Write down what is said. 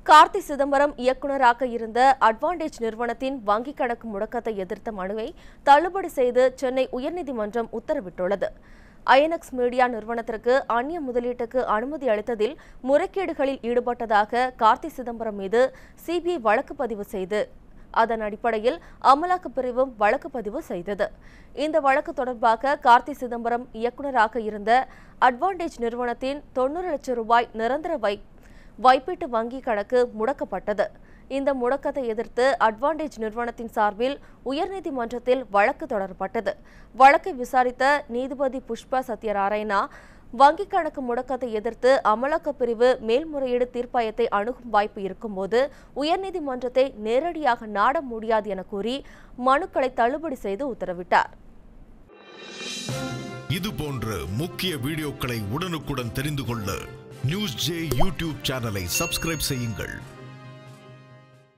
கார்த்தி சிதம்பரம் இயக்குநராக இருந்த அட்வான்டேஜ் நிறுவனத்தின் வங்கிக் கணக்கு முடக்கத்தை எதிர்த்த மனுவை தள்ளுபடி செய்து சென்னை உயர்நீதிமன்றம் உத்தரவிட்டுள்ளது ஐஎன்எக்ஸ் மீடியா நிறுவனத்திற்கு அந்நிய முதலீட்டுக்கு அனுமதி அளித்ததில் முறைகேடுகளில் ஈடுபட்டதாக கார்த்தி சிதம்பரம் மீது சிபிஐ வழக்கு பதிவு செய்து அதன் அடிப்படையில் அமலாக்கப் பிரிவும் வழக்கு பதிவு செய்தது இந்த வழக்கு தொடர்பாக கார்த்தி சிதம்பரம் இயக்குநராக இருந்த அட்வான்டேஜ் நிறுவனத்தின் தொண்ணூறு லட்சம் ரூபாய் நிரந்தர வை வைப்பீட்டு வங்கி கணக்கு முடக்கப்பட்டது இந்த முடக்கத்தை எதிர்த்து அட்வான்டேஜ் நிறுவனத்தின் சார்பில் உயர்நீதிமன்றத்தில் வழக்கு தொடரப்பட்டது வழக்கை விசாரித்த நீதிபதி புஷ்பா சத்யநாராயணா வங்கிக் கணக்கு முடக்கத்தை எதிர்த்து அமலாக்கப் பிரிவு மேல்முறையீடு தீர்ப்பாயத்தை அணுகும் வாய்ப்பு இருக்கும்போது உயர்நீதிமன்றத்தை நேரடியாக நாட முடியாது என கூறி மனுக்களை தள்ளுபடி செய்து உத்தரவிட்டார் இது போன்ற முக்கிய வீடியோக்களை உடனுக்குடன் தெரிந்து கொள்ள நியூஸ் ஜே யூடியூப் சேனலை சப்ஸ்கிரைப் செய்யுங்கள்